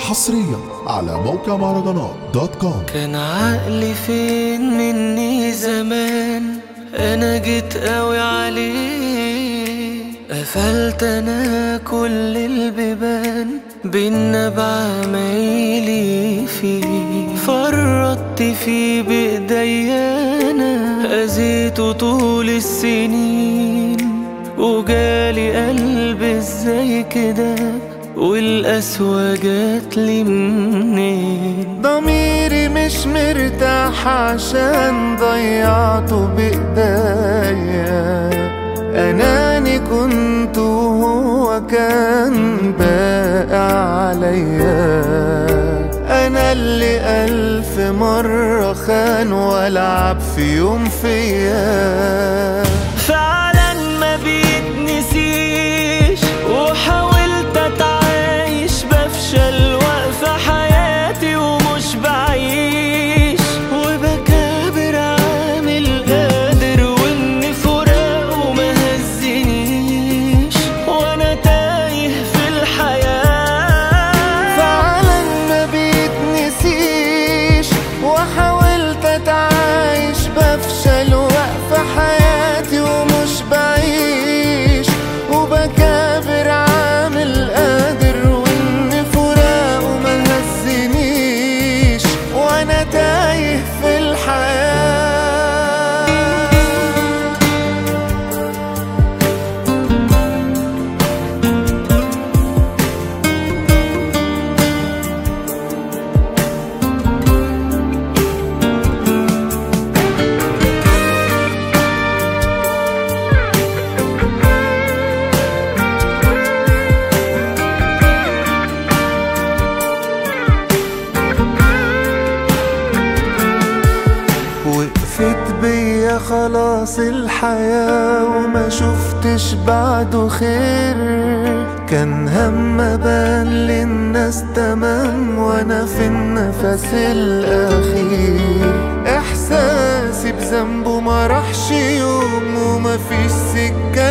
حصريا على موقع مهرجانات دوت كوم كان عقلي فين مني زمان انا جيت قوي عليه قفلت انا كل البيبان بينا بعمايلي فيه فرطت فيه بايديا انا اذيته طول السنين وجالي قلب ازاي كده والقسوة جاتلي منين ضميري مش مرتاح عشان ضيعته بإيديا أناني كنت وهو كان باقي عليا أنا اللي ألف مرة خان ولعب في يوم فيا فعلا ما بيتنسيش وحاولت اتعايش بفشل واقفة حياتي ومش بعيش وبكابر عامل قادر وان فراقه ما هزنيش وانا تايه في الحياة فعلا ما بيتنسيش وحاولت اتعايش بفشل واقفة حياتي ومش بعيش وبكابر عامل قادر وان فراقه ما هزنيش وانا تايه في الحياة وقفت بيا خلاص الحياة وما شفتش بعده خير كان هم بان للناس تمام وانا في النفس الاخير احساسي بذنبه ما راحش يوم وما فيش سكة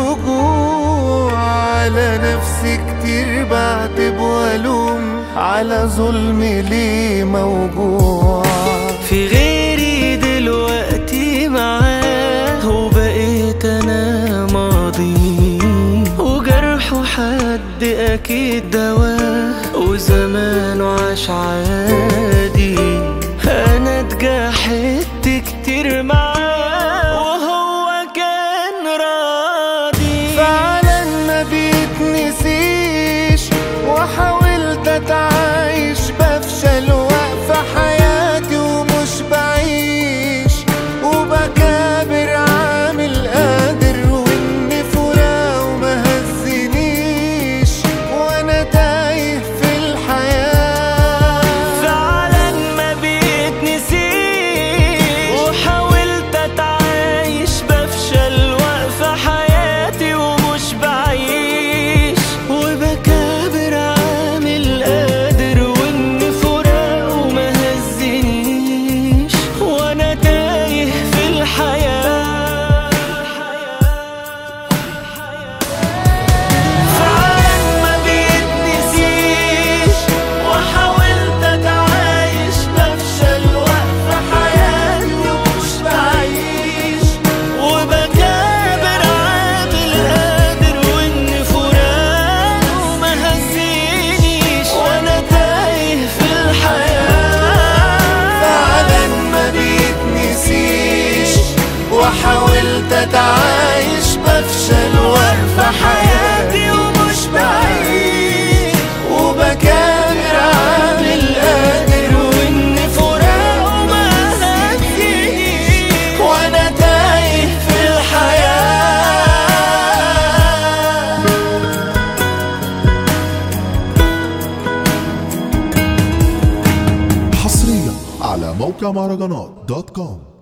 لرجوع على نفسي كتير بعتب والوم على ظلمي ليه موجوع في غيري دلوقتي معاه وبقيت انا ماضي وجرحه حد اكيد دواه وزمانه عاش عادي انا اتجاحدت كتير معاه وهو كان راضي فعلا ما بيتنسيش وحاولت اتعايش بفشل واقفة حياتي ومش بعيش وبكابر عامل قادر واني فراق وما هزنيش وانا تايه في الحياة فعلا ما بيتنسيش وحاولت اتعايش بفشل واقفة حياتي ومش بعيش وبكابر عامل قادر وان فراقه ما هزنيش وانا تايه في الحياة فعلا ما بيتنسيش وحاولت اتعايش بفشل واقفة حياتي ومش بعيش وبكابر عامل قادر وان فراقه ما هزنيش وانا تايه في الحياة فعلا ما بيتنسيش وحاولت اتعايش بفشل واقفة حياتي ومش بعيش وبكابر عامل قادر وان فراقه ما هزنيش وانا تايه في الحياة حصريا على موقع مهرجانات دوت كوم